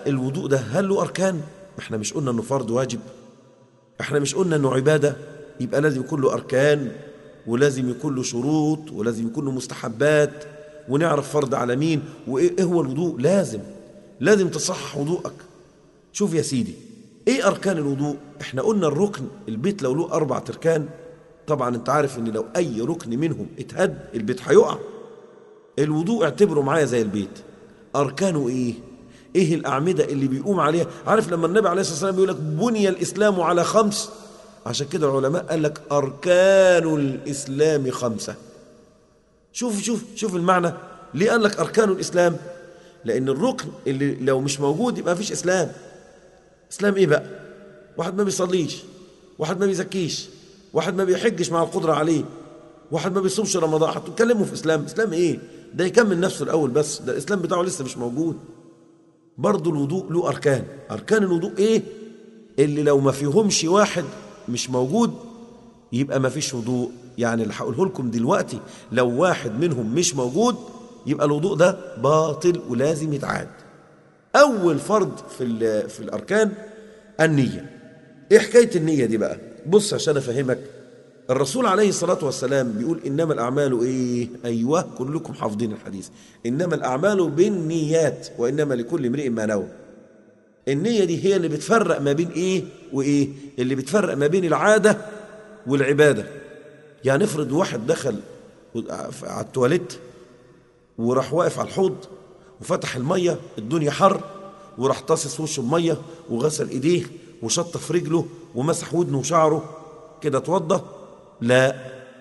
الوضوء ده هل له أركان؟ احنا مش قلنا انه فرض واجب احنا مش قلنا انه عبادة يبقى لازم يكون له أركان ولازم يكون له شروط ولازم يكون له مستحبات ونعرف فرض على مين وايه إيه هو الوضوء لازم لازم تصحح وضوءك شوف يا سيدي ايه اركان الوضوء احنا قلنا الركن البيت لو له اربع اركان طبعا انت عارف ان لو اي ركن منهم اتهد البيت هيقع الوضوء اعتبره معايا زي البيت اركانه ايه ايه الاعمده اللي بيقوم عليها عارف لما النبي عليه الصلاه والسلام بيقول لك بني الاسلام على خمس عشان كده العلماء قال لك اركان الاسلام خمسه شوف شوف شوف المعنى ليه قال لك اركان الاسلام لان الركن اللي لو مش موجود يبقى مفيش اسلام اسلام ايه بقى واحد ما بيصليش واحد ما بيزكيش واحد ما بيحجش مع القدره عليه واحد ما بيصومش رمضان هتتكلموا في اسلام اسلام ايه ده يكمل نفسه الاول بس ده الاسلام بتاعه لسه مش موجود برضه الوضوء له اركان اركان الوضوء ايه اللي لو ما فيهمش واحد مش موجود يبقى ما فيش وضوء يعني اللي هقوله لكم دلوقتي لو واحد منهم مش موجود يبقى الوضوء ده باطل ولازم يتعاد اول فرض في ال- في الاركان النيه ايه حكايه النيه دي بقى بص عشان افهمك الرسول عليه الصلاه والسلام بيقول انما الاعمال ايه ايوه كلكم حافظين الحديث انما الاعمال بالنيات وانما لكل امرئ ما نوى النية دي هي اللي بتفرق ما بين ايه وايه اللي بتفرق ما بين العادة والعبادة يعني افرض واحد دخل على التواليت وراح واقف على الحوض وفتح المية الدنيا حر وراح طاسس وشه بمية وغسل ايديه وشطف رجله ومسح ودنه وشعره كده اتوضى لا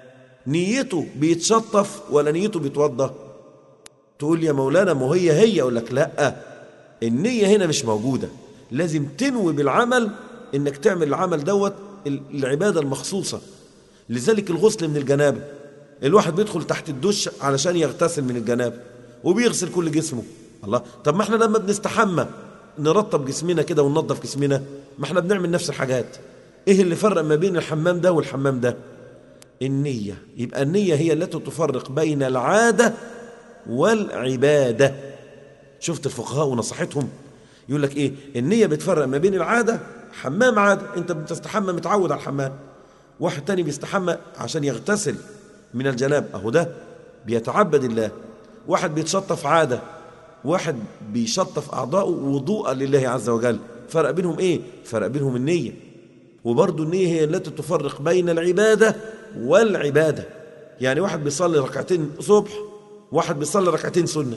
نيته بيتشطف ولا نيته بيتوضى تقول لي يا مولانا ما هي هي اقول لك لا النية هنا مش موجودة لازم تنوي بالعمل انك تعمل العمل دوت العبادة المخصوصة لذلك الغسل من الجنابة الواحد بيدخل تحت الدش علشان يغتسل من الجنابة وبيغسل كل جسمه الله طب ما احنا لما بنستحمى نرطب جسمنا كده وننظف جسمنا ما احنا بنعمل نفس الحاجات ايه اللي فرق ما بين الحمام ده والحمام ده النية يبقى النية هي التي تفرق بين العادة والعبادة شفت الفقهاء ونصيحتهم يقول لك ايه النية بتفرق ما بين العادة حمام عادة انت بتستحمى متعود على الحمام واحد تاني بيستحمى عشان يغتسل من الجناب اهو ده بيتعبد الله واحد بيتشطف عادة واحد بيشطف أعضاءه وضوءا لله عز وجل فرق بينهم ايه فرق بينهم النية وبرضه النية هي التي تفرق بين العبادة والعبادة يعني واحد بيصلي ركعتين صبح واحد بيصلي ركعتين سنه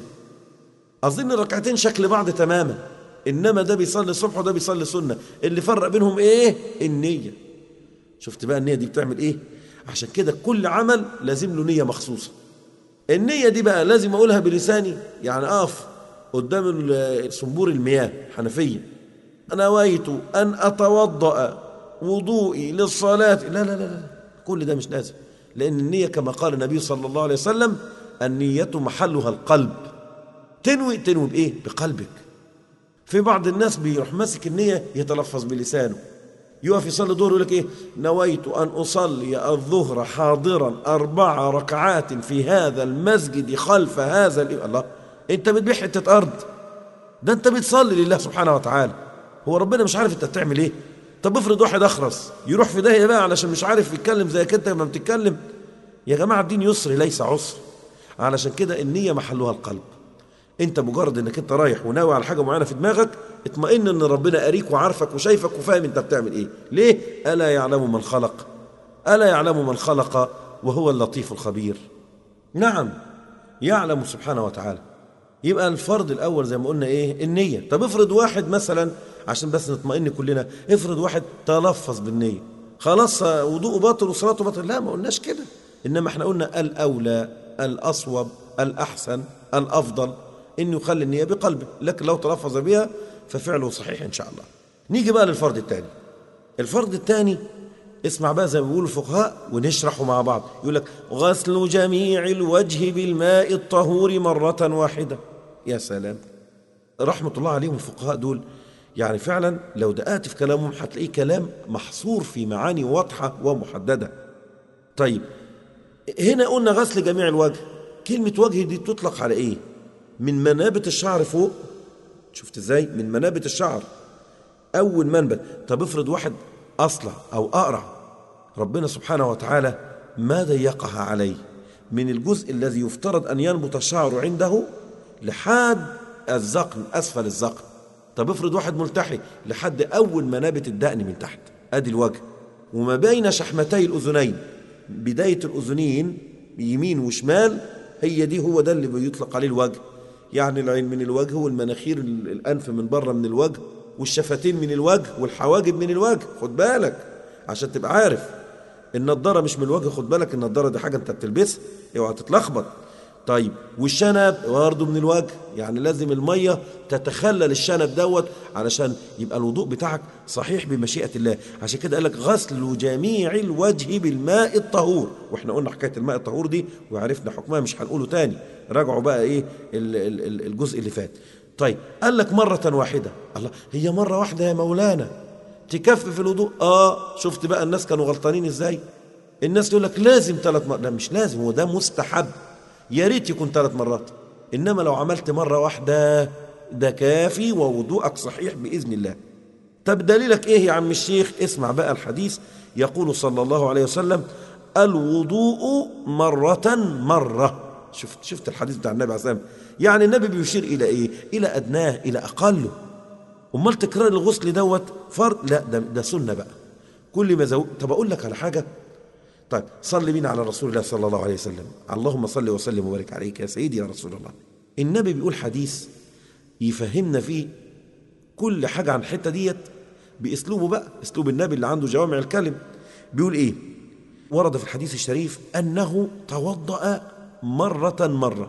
أظن الركعتين شكل بعض تماما إنما ده بيصلي الصبح وده بيصلي سنة اللي فرق بينهم إيه النية شفت بقى النية دي بتعمل إيه عشان كده كل عمل لازم له نية مخصوصة النية دي بقى لازم أقولها بلساني يعني أقف قدام صنبور المياه حنفية نويت أن أتوضأ وضوئي للصلاة لا لا لا لا كل ده مش لازم لأن النية كما قال النبي صلى الله عليه وسلم النية محلها القلب تنوي تنوي بايه بقلبك في بعض الناس بيروح ماسك النيه يتلفظ بلسانه يقف يصلي الظهر يقول لك ايه نويت ان اصلي الظهر حاضرا اربع ركعات في هذا المسجد خلف هذا الإيه؟ الله انت بتبيع حته ارض ده انت بتصلي لله سبحانه وتعالى هو ربنا مش عارف انت بتعمل ايه طب افرض واحد اخرس يروح في داهيه بقى علشان مش عارف يتكلم زي كده لما بتتكلم يا جماعه الدين يسر ليس عسر علشان كده النيه محلها القلب انت مجرد انك انت رايح وناوي على حاجه معينه في دماغك اطمئن ان ربنا قاريك وعارفك وشايفك وفاهم انت بتعمل ايه ليه الا يعلم من خلق الا يعلم من خلق وهو اللطيف الخبير نعم يعلم سبحانه وتعالى يبقى الفرض الاول زي ما قلنا ايه النيه طب افرض واحد مثلا عشان بس نطمئن كلنا افرض واحد تلفظ بالنيه خلاص وضوءه باطل وصلاته باطل لا ما قلناش كده انما احنا قلنا الاولى الاصوب الاحسن الافضل انه يخلي النيه بقلبه لكن لو تلفظ بها ففعله صحيح ان شاء الله نيجي بقى للفرض الثاني الفرض الثاني اسمع بقى زي ما بيقولوا الفقهاء ونشرحه مع بعض يقول لك غسل جميع الوجه بالماء الطهور مرة واحدة يا سلام رحمة الله عليهم الفقهاء دول يعني فعلا لو دققت في كلامهم هتلاقيه كلام محصور في معاني واضحة ومحددة طيب هنا قلنا غسل جميع الوجه كلمة وجه دي تطلق على ايه من منابت الشعر فوق شفت ازاي من منابت الشعر اول منبت طب افرض واحد اصلع او اقرع ربنا سبحانه وتعالى ما ضيقها عليه من الجزء الذي يفترض ان ينبت الشعر عنده لحد الذقن اسفل الذقن طب افرض واحد ملتحي لحد اول منابت الدقن من تحت ادي الوجه وما بين شحمتي الاذنين بدايه الاذنين يمين وشمال هي دي هو ده اللي بيطلق عليه الوجه يعني العين من الوجه والمناخير الانف من بره من الوجه والشفتين من الوجه والحواجب من الوجه خد بالك عشان تبقى عارف النضاره مش من الوجه خد بالك النضاره دي حاجه انت بتلبسها اوعى تتلخبط طيب والشنب برضه من الوجه يعني لازم الميه تتخلل الشنب دوت علشان يبقى الوضوء بتاعك صحيح بمشيئه الله عشان كده قال لك غسل جميع الوجه بالماء الطهور واحنا قلنا حكايه الماء الطهور دي وعرفنا حكمها مش هنقوله تاني راجعوا بقى ايه الجزء اللي فات طيب قال لك مرة واحدة الله هي مرة واحدة يا مولانا تكفي في الوضوء اه شفت بقى الناس كانوا غلطانين ازاي الناس تقول لك لازم ثلاث مرات لا مش لازم هو ده مستحب يا ريت يكون ثلاث مرات انما لو عملت مرة واحدة ده كافي ووضوءك صحيح بإذن الله طب دليلك ايه يا عم الشيخ اسمع بقى الحديث يقول صلى الله عليه وسلم الوضوء مرة مرة شفت شفت الحديث بتاع النبي عليه الصلاه والسلام يعني النبي بيشير الى ايه الى ادناه الى اقله امال تكرار الغسل دوت فرض لا ده ده سنه بقى كل ما زو... طب اقول لك على حاجه طيب صلي بينا على رسول الله صلى الله عليه وسلم اللهم صل وسلم وبارك عليك يا سيدي يا رسول الله النبي بيقول حديث يفهمنا فيه كل حاجه عن الحته ديت باسلوبه بقى اسلوب النبي اللي عنده جوامع الكلم بيقول ايه ورد في الحديث الشريف انه توضأ مرة مرة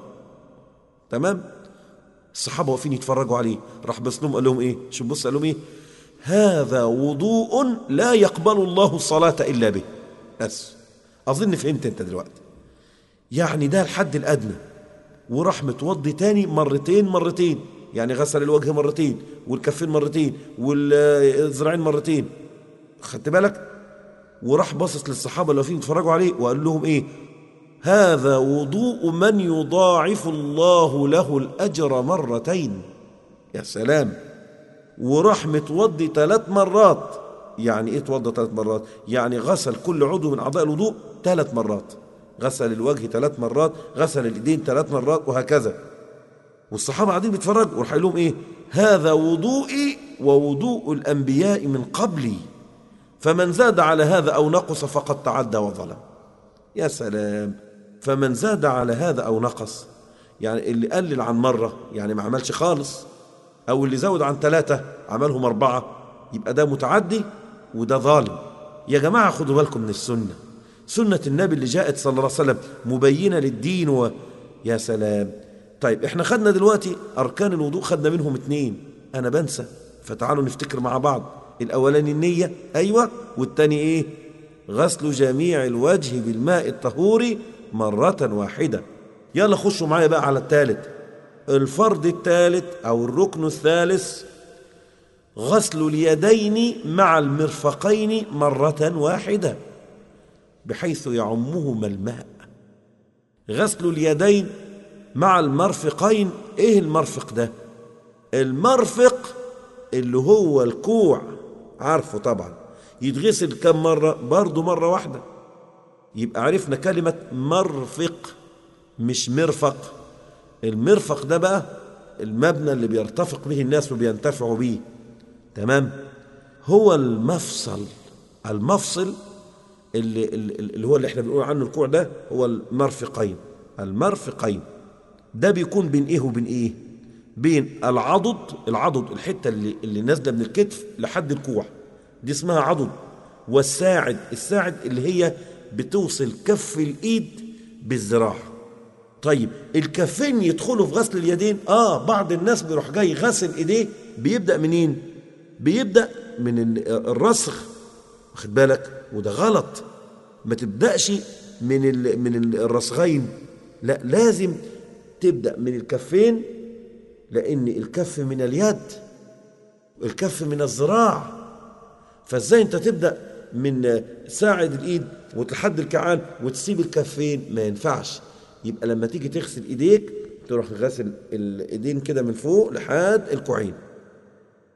تمام الصحابة واقفين يتفرجوا عليه راح بص لهم قال لهم ايه شوف بص قال لهم ايه هذا وضوء لا يقبل الله الصلاة إلا به بس أظن فهمت أنت دلوقتي يعني ده الحد الأدنى وراح متوضي تاني مرتين مرتين يعني غسل الوجه مرتين والكفين مرتين والذراعين مرتين خدت بالك وراح باصص للصحابه اللي واقفين يتفرجوا عليه وقال لهم ايه هذا وضوء من يضاعف الله له الأجر مرتين يا سلام وراح متوضي ثلاث مرات يعني ايه توضى ثلاث مرات يعني غسل كل عضو من أعضاء الوضوء ثلاث مرات غسل الوجه ثلاث مرات غسل الإيدين ثلاث مرات وهكذا والصحابة قاعدين بيتفرجوا وراح لهم ايه هذا وضوئي ووضوء الأنبياء من قبلي فمن زاد على هذا أو نقص فقد تعدى وظلم يا سلام فمن زاد على هذا أو نقص يعني اللي قلل عن مرة يعني ما عملش خالص أو اللي زود عن ثلاثة عملهم أربعة يبقى ده متعدي وده ظالم يا جماعة خدوا بالكم من السنة سنة النبي اللي جاءت صلى الله عليه وسلم مبينة للدين و... يا سلام طيب احنا خدنا دلوقتي أركان الوضوء خدنا منهم اتنين أنا بنسى فتعالوا نفتكر مع بعض الأولاني النية أيوة والتاني إيه غسل جميع الوجه بالماء الطهور مرة واحدة يلا خشوا معايا بقى على الثالث الفرض الثالث أو الركن الثالث غسل اليدين مع المرفقين مرة واحدة بحيث يعمهما الماء غسل اليدين مع المرفقين ايه المرفق ده المرفق اللي هو الكوع عارفه طبعا يتغسل كم مرة برضه مرة واحدة يبقى عرفنا كلمة مرفق مش مرفق المرفق ده بقى المبنى اللي بيرتفق به الناس وبينتفعوا به تمام هو المفصل المفصل اللي, اللي هو اللي احنا بنقول عنه الكوع ده هو المرفقين المرفقين ده بيكون بين ايه وبين ايه بين العضد العضد الحته اللي اللي نازله من الكتف لحد الكوع دي اسمها عضد والساعد الساعد اللي هي بتوصل كف الايد بالذراع طيب الكفين يدخلوا في غسل اليدين اه بعض الناس بيروح جاي غسل ايديه بيبدا منين بيبدا من الرسخ واخد بالك وده غلط ما تبداش من ال من الرسغين لا لازم تبدا من الكفين لان الكف من اليد الكف من الذراع فازاي انت تبدا من ساعد الايد وتحد الكعان وتسيب الكفين ما ينفعش يبقى لما تيجي تغسل ايديك تروح غسل الايدين كده من فوق لحد الكوعين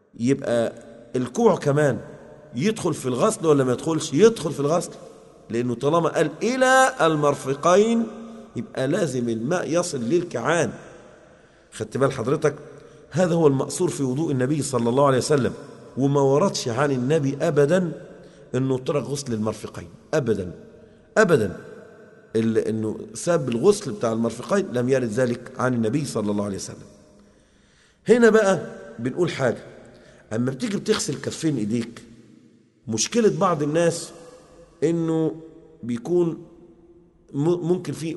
يبقى الكوع كمان يدخل في الغسل ولا ما يدخلش يدخل في الغسل لأنه طالما قال إلى المرفقين يبقى لازم الماء يصل للكعان خدت بال حضرتك هذا هو المأثور في وضوء النبي صلى الله عليه وسلم وما وردش عن النبي أبدا أنه ترك غسل المرفقين أبدا أبدا أنه ساب الغسل بتاع المرفقين لم يرد ذلك عن النبي صلى الله عليه وسلم هنا بقى بنقول حاجة أما بتيجي بتغسل كفين إيديك مشكلة بعض الناس أنه بيكون ممكن في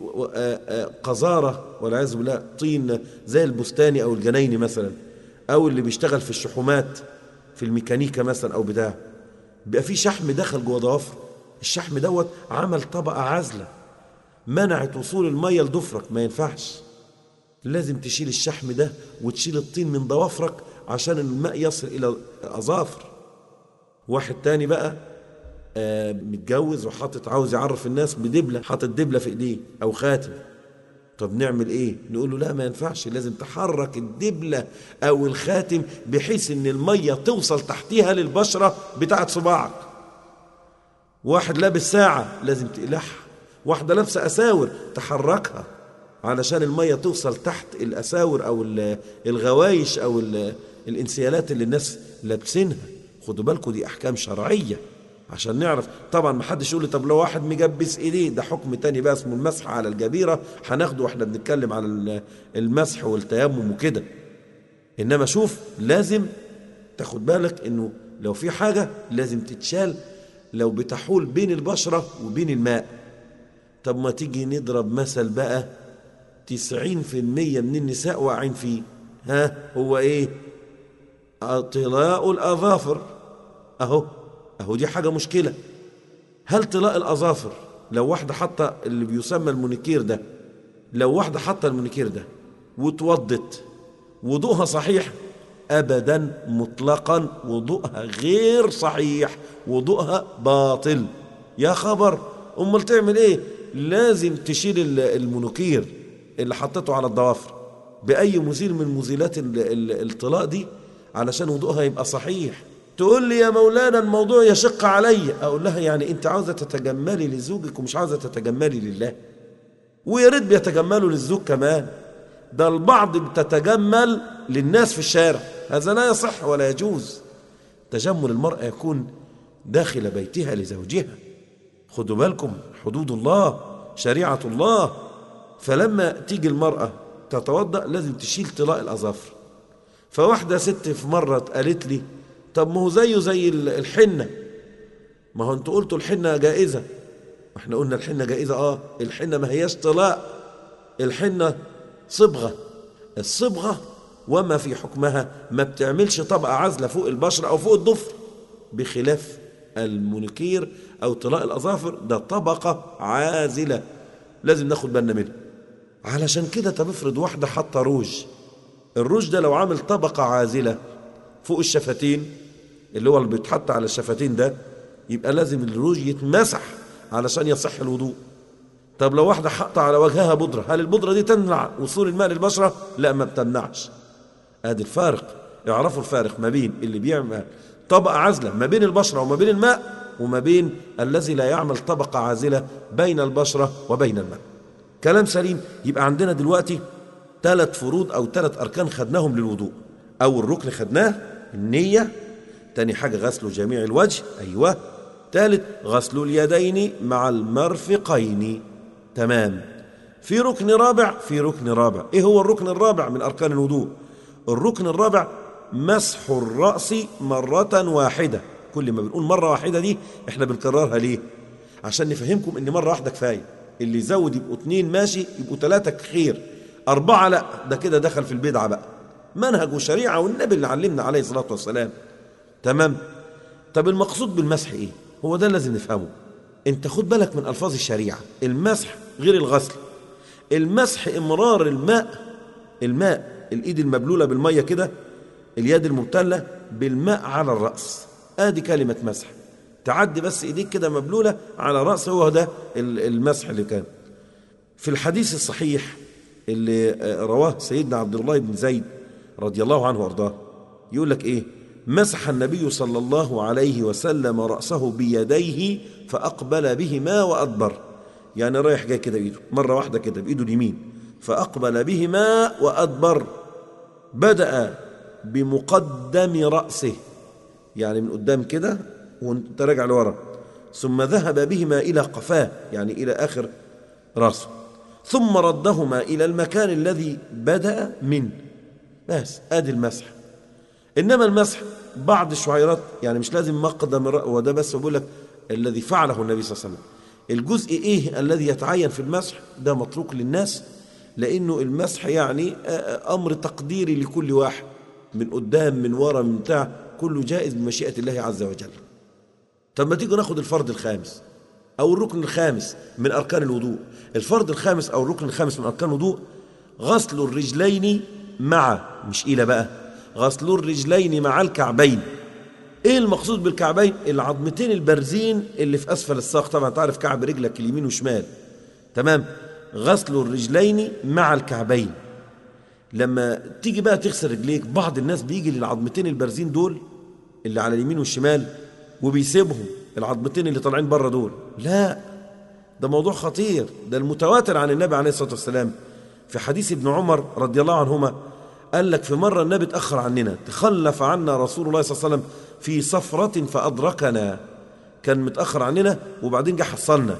قذارة والعياذ بالله طين زي البستاني أو الجنايني مثلا أو اللي بيشتغل في الشحومات في الميكانيكا مثلا أو بتاع بيبقى في شحم دخل جوه ضوافر الشحم دوت عمل طبقة عازلة منعت وصول المية لضفرك ما ينفعش لازم تشيل الشحم ده وتشيل الطين من ضوافرك عشان الماء يصل إلى الأظافر واحد تاني بقى آه متجوز وحاطط عاوز يعرف الناس بدبلة حاطط دبلة في ايديه أو خاتم طب نعمل ايه نقول له لا ما ينفعش لازم تحرك الدبلة أو الخاتم بحيث ان المية توصل تحتيها للبشرة بتاعت صباعك واحد لابس ساعة لازم تقلعها واحدة لابسة أساور تحركها علشان المية توصل تحت الأساور أو الغوايش أو الانسيالات اللي الناس لابسينها خدوا بالكم دي أحكام شرعية عشان نعرف طبعا ما حدش يقول لي طب لو واحد مجبس ايديه ده حكم تاني بقى اسمه المسح على الجبيرة هناخده واحنا بنتكلم على المسح والتيمم وكده انما شوف لازم تاخد بالك انه لو في حاجة لازم تتشال لو بتحول بين البشرة وبين الماء طب ما تيجي نضرب مثل بقى تسعين في المية من النساء واقعين فيه ها هو ايه طلاء الأظافر أهو أهو دي حاجة مشكلة هل طلاء الأظافر لو واحدة حاطة اللي بيسمى المونيكير ده لو واحدة حاطة المونيكير ده وتوضت وضوءها صحيح أبدا مطلقا وضوءها غير صحيح وضوءها باطل يا خبر أمال تعمل إيه لازم تشيل المونوكير اللي حطيته على الضوافر بأي مزيل من مزيلات الطلاء دي علشان وضوءها يبقى صحيح تقول لي يا مولانا الموضوع يشق علي أقول لها يعني أنت عاوزة تتجملي لزوجك ومش عاوزة تتجملي لله ويا ريت بيتجملوا للزوج كمان ده البعض بتتجمل للناس في الشارع هذا لا يصح ولا يجوز تجمل المرأة يكون داخل بيتها لزوجها خدوا بالكم حدود الله شريعة الله فلما تيجي المرأة تتوضأ لازم تشيل طلاء الأظافر فواحدة ست في مرة قالت لي طب ما هو زيه زي الحنة ما هو انتوا قلتوا الحنة جائزة احنا قلنا الحنة جائزة اه الحنة ما هياش طلاء الحنة صبغة الصبغة وما في حكمها ما بتعملش طبقة عازلة فوق البشرة أو فوق الضفر بخلاف المونيكير أو طلاء الأظافر ده طبقة عازلة لازم ناخد بالنا منها علشان كده طب افرض واحدة حاطة روج الروج ده لو عامل طبقة عازلة فوق الشفتين اللي هو اللي بيتحط على الشفتين ده يبقى لازم الروج يتمسح علشان يصح الوضوء طب لو واحدة حاطة على وجهها بودرة هل البودرة دي تمنع وصول الماء للبشرة؟ لا ما بتمنعش ادي الفارق اعرفوا الفارق ما بين اللي بيعمل طبقة عازلة ما بين البشرة وما بين الماء وما بين الذي لا يعمل طبقة عازلة بين البشرة وبين الماء كلام سليم يبقى عندنا دلوقتي ثلاث فروض أو ثلاث أركان خدناهم للوضوء أول ركن خدناه النية تاني حاجة غسل جميع الوجه أيوة ثالث غسل اليدين مع المرفقين تمام في ركن رابع في ركن رابع ايه هو الركن الرابع من اركان الوضوء الركن الرابع مسح الراس مره واحده كل ما بنقول مره واحده دي احنا بنكررها ليه عشان نفهمكم ان مره واحده كفايه اللي يزود يبقوا اتنين ماشي يبقوا ثلاثه خير اربعه لا ده كده دخل في البدعه بقى منهج وشريعه والنبي اللي علمنا عليه الصلاه والسلام تمام طب المقصود بالمسح ايه هو ده لازم نفهمه انت خد بالك من الفاظ الشريعه المسح غير الغسل المسح امرار الماء الماء الايد المبلوله بالميه كده اليد المبتله بالماء على الراس ادي كلمه مسح تعدي بس ايديك كده مبلوله على راس هو ده المسح اللي كان في الحديث الصحيح اللي رواه سيدنا عبد الله بن زيد رضي الله عنه وارضاه يقول لك ايه مسح النبي صلى الله عليه وسلم رأسه بيديه فأقبل بهما وأدبر يعني رايح جاي كده بإيده مرة واحدة كده بإيده اليمين فأقبل بهما وأدبر بدأ بمقدم رأسه يعني من قدام كده وانت راجع لورا ثم ذهب بهما إلى قفاه يعني إلى آخر رأسه ثم ردهما إلى المكان الذي بدأ منه بس آدي المسح إنما المسح بعض الشعيرات يعني مش لازم مقدم الرأس وده بس بقول لك الذي فعله النبي صلى الله عليه وسلم الجزء إيه الذي يتعين في المسح ده متروك للناس لأنه المسح يعني أمر تقديري لكل واحد من قدام من ورا من بتاع كله جائز بمشيئة الله عز وجل طب ما تيجوا ناخد الفرض الخامس أو الركن الخامس من أركان الوضوء الفرض الخامس أو الركن الخامس من أركان الوضوء غسل الرجلين مع مش إلى بقى غسل الرجلين مع الكعبين ايه المقصود بالكعبين العظمتين البارزين اللي في اسفل الساق طبعا تعرف كعب رجلك اليمين وشمال تمام غسل الرجلين مع الكعبين لما تيجي بقى تغسل رجليك بعض الناس بيجي للعظمتين البارزين دول اللي على اليمين والشمال وبيسيبهم العظمتين اللي طالعين بره دول لا ده موضوع خطير ده المتواتر عن النبي عليه الصلاه والسلام في حديث ابن عمر رضي الله عنهما قال لك في مرة النبي اتأخر عننا تخلف عنا رسول الله صلى الله عليه وسلم في صفرة فأدركنا كان متأخر عننا وبعدين جه حصلنا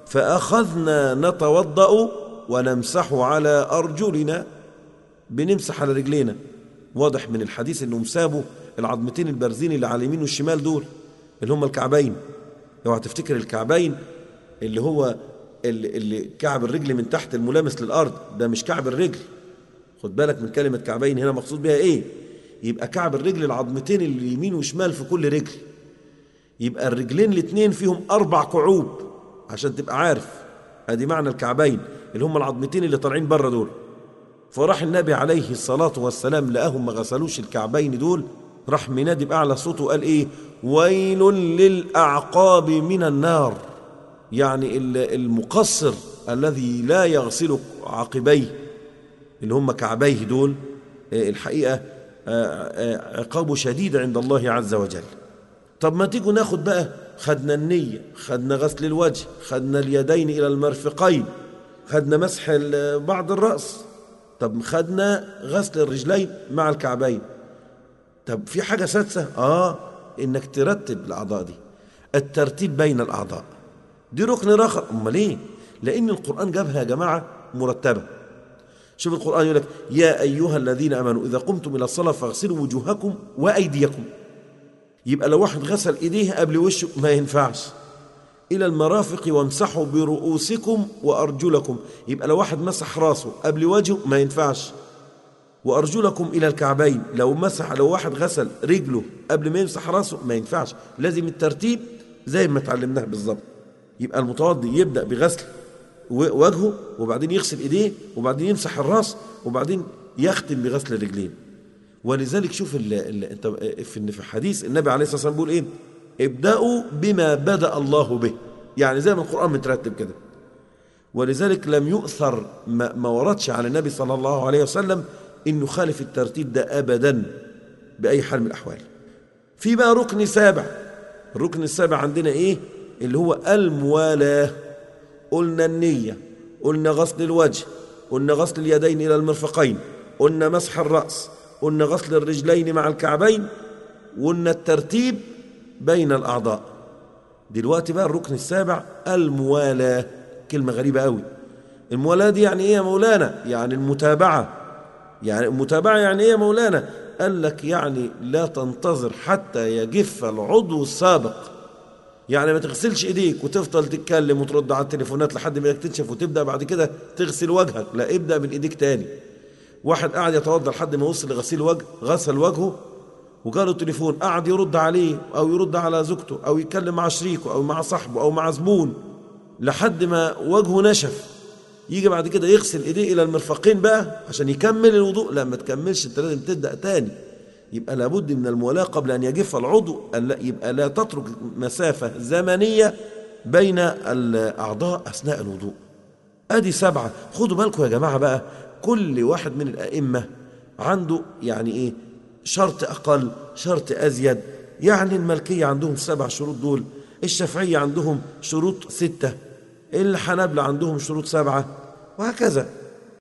فأخذنا نتوضأ ونمسح على أرجلنا بنمسح على رجلينا واضح من الحديث انهم سابوا العظمتين البارزين اللي على اليمين والشمال دول اللي هم الكعبين اوعى تفتكر الكعبين اللي هو اللي, اللي كعب الرجل من تحت الملامس للارض ده مش كعب الرجل خد بالك من كلمة كعبين هنا مقصود بها ايه يبقى كعب الرجل العظمتين اللي يمين وشمال في كل رجل يبقى الرجلين الاثنين فيهم اربع كعوب عشان تبقى عارف ادي معنى الكعبين اللي هم العظمتين اللي طالعين بره دول فراح النبي عليه الصلاة والسلام لقاهم ما غسلوش الكعبين دول راح منادي بأعلى صوته وقال إيه ويل للأعقاب من النار يعني المقصر الذي لا يغسل عقبيه اللي هم كعبيه دول الحقيقة عقابه شديد عند الله عز وجل طب ما تيجوا ناخد بقى خدنا النية خدنا غسل الوجه خدنا اليدين إلى المرفقين خدنا مسح بعض الرأس طب خدنا غسل الرجلين مع الكعبين طب في حاجة سادسة آه إنك ترتب الأعضاء دي الترتيب بين الأعضاء دي ركن آخر أمال ليه؟ لأن القرآن جابها يا جماعة مرتبة شوف القرآن يقول لك يا أيها الذين آمنوا إذا قمتم إلى الصلاة فاغسلوا وجوهكم وأيديكم يبقى لو واحد غسل إيديه قبل وشه ما ينفعش إلى المرافق وامسحوا برؤوسكم وأرجلكم يبقى لو واحد مسح راسه قبل وجهه ما ينفعش وأرجلكم إلى الكعبين لو مسح لو واحد غسل رجله قبل ما يمسح راسه ما ينفعش لازم الترتيب زي ما اتعلمناه بالظبط يبقى المتوضي يبدأ بغسل وجهه وبعدين يغسل ايديه وبعدين يمسح الراس وبعدين يختم بغسل الرجلين ولذلك شوف ال ال انت في في حديث النبي عليه الصلاه والسلام بيقول ايه ابداوا بما بدا الله به يعني زي ما القران مترتب كده ولذلك لم يؤثر ما, ما وردش على النبي صلى الله عليه وسلم انه خالف الترتيب ده ابدا باي حال من الاحوال في بقى ركن سابع الركن السابع عندنا ايه اللي هو الموالاه قلنا النية قلنا غسل الوجه قلنا غسل اليدين إلى المرفقين قلنا مسح الرأس قلنا غسل الرجلين مع الكعبين قلنا الترتيب بين الأعضاء دلوقتي بقى الركن السابع الموالاة كلمة غريبة قوي الموالاة دي يعني إيه يا مولانا يعني المتابعة يعني المتابعة يعني إيه يا مولانا قال لك يعني لا تنتظر حتى يجف العضو السابق يعني ما تغسلش ايديك وتفضل تتكلم وترد على التليفونات لحد ما تنشف وتبدا بعد كده تغسل وجهك لا ابدا من ايديك تاني واحد قاعد يتوضا لحد ما وصل لغسيل وجه غسل وجهه وجاله تليفون قعد يرد عليه او يرد على زوجته او يتكلم مع شريكه او مع صاحبه او مع زبون لحد ما وجهه نشف يجي بعد كده يغسل ايديه الى المرفقين بقى عشان يكمل الوضوء لا ما تكملش انت لازم تبدا تاني يبقى لابد من الموالاة قبل أن يجف العضو يبقى لا تترك مسافة زمنية بين الأعضاء أثناء الوضوء أدي سبعة خدوا بالكم يا جماعة بقى كل واحد من الأئمة عنده يعني إيه شرط أقل شرط أزيد يعني الملكية عندهم السبع شروط دول الشافعية عندهم شروط ستة الحنابلة عندهم شروط سبعة وهكذا